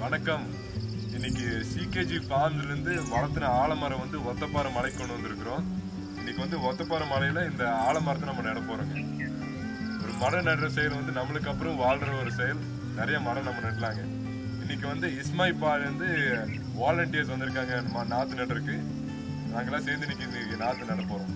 வணக்கம் இன்னைக்கு சிகேஜி ஃபார்ம்ல இருந்து வளர்த்துன ஆலமரம் வந்து ஒத்தப்பாறை மலைக்கு கொண்டு வந்திருக்கிறோம் இன்னைக்கு வந்து ஒத்தப்பாறை மலையில இந்த ஆலமரத்தை நம்ம நட போறோங்க ஒரு மரம் நடுற செயல் வந்து நம்மளுக்கு அப்புறம் வாழ்ற ஒரு செயல் நிறைய மரம் நம்ம நடலாங்க இன்னைக்கு வந்து இஸ்மாய் பால் வந்து வாலண்டியர்ஸ் வந்திருக்காங்க ம- நாத்து நடுறதுக்கு நாங்கெல்லாம் சேர்ந்து இன்னைக்கு இன்னைக்கு நாத்து நட போறோம்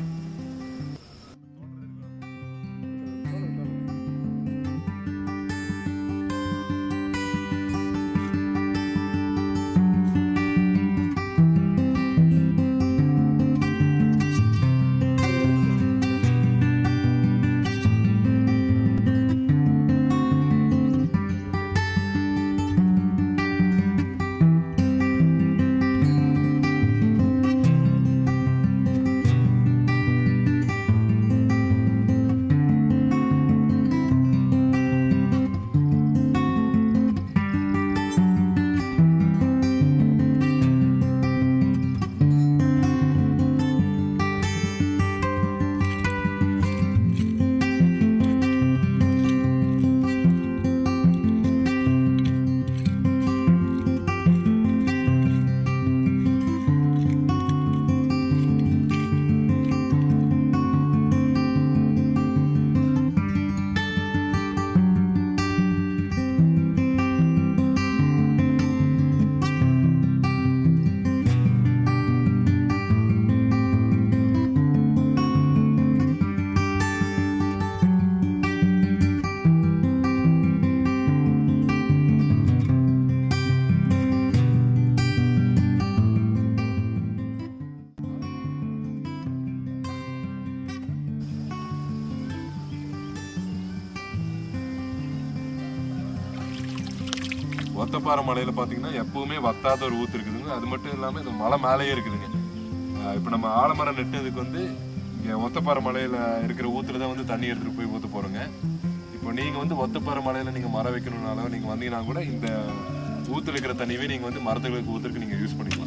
ஒத்தப்பாறை மலையில பாத்தீங்கன்னா எப்பவுமே வத்தாத ஒரு ஊத்து இருக்குதுங்க அது மட்டும் இல்லாம இது மலை மேலேயே இருக்குதுங்க ஆஹ் இப்ப நம்ம ஆலமரம் நெட்டதுக்கு வந்து இங்க ஒத்தப்பாறை மலையில இருக்கிற ஊத்துல தான் வந்து தண்ணி எடுத்துட்டு போய் ஊத்த போறோங்க இப்போ நீங்க வந்து ஒத்தப்பாறை மலையில நீங்க மரம் வைக்கணும்னாலும் நீங்க வந்தீங்கன்னா கூட இந்த ஊத்துல இருக்கிற தண்ணியவே நீங்க வந்து மரத்துகளுக்கு ஊத்துறதுக்கு நீங்க யூஸ் பண்ணிக்கலாம்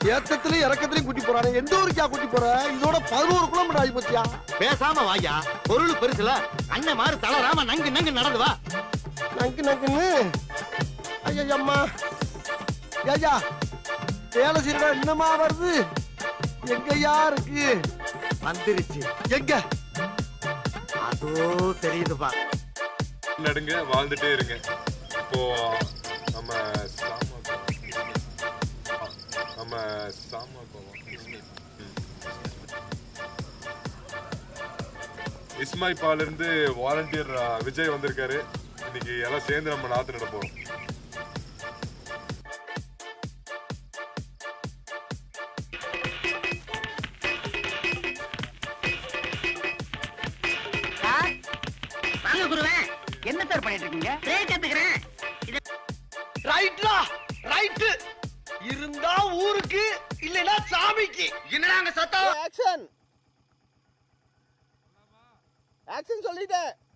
ஏத்தத்திலயும் இறக்கத்திலயும் கூட்டி போறானே எந்த ஊருக்கா கூட்டி போற இதோட பதினோரு கிலோமீட்டர் ஆகி போச்சியா பேசாம வாயா பொருள் பெருசுல அண்ணன் மாதிரி தளராம நங்கு நங்கு நடந்து வா நங்கு நங்குன்னு ஐயா அம்மா ஐயா வேலை செய்யற என்னமா வருது எங்கய்யா இருக்கு வந்துருச்சு எங்க அதோ தெரியுதுப்பா நடுங்க வாழ்ந்துட்டே இருங்க இப்போ நம்ம சாமா நம்ம சாமா இஸ்மாய் பால இருந்து வாலண்டியர் விஜய் வந்திருக்காரு இன்னைக்கு எல்லாம் சேர்ந்து நம்ம நாத்து நட போறோம் வாங்க குருவே என்ன சார் பண்ணிட்டு இருக்கீங்க பிரேக் கத்துக்கிறேன் ரைட்லா ரைட்டு இருந்தா ஊருக்கு இல்லைன்னா சாமிக்கு என்னடா அங்க சத்தம் ஆக்ஷன் ஆக்ஷன் சொல்லிட்டேன்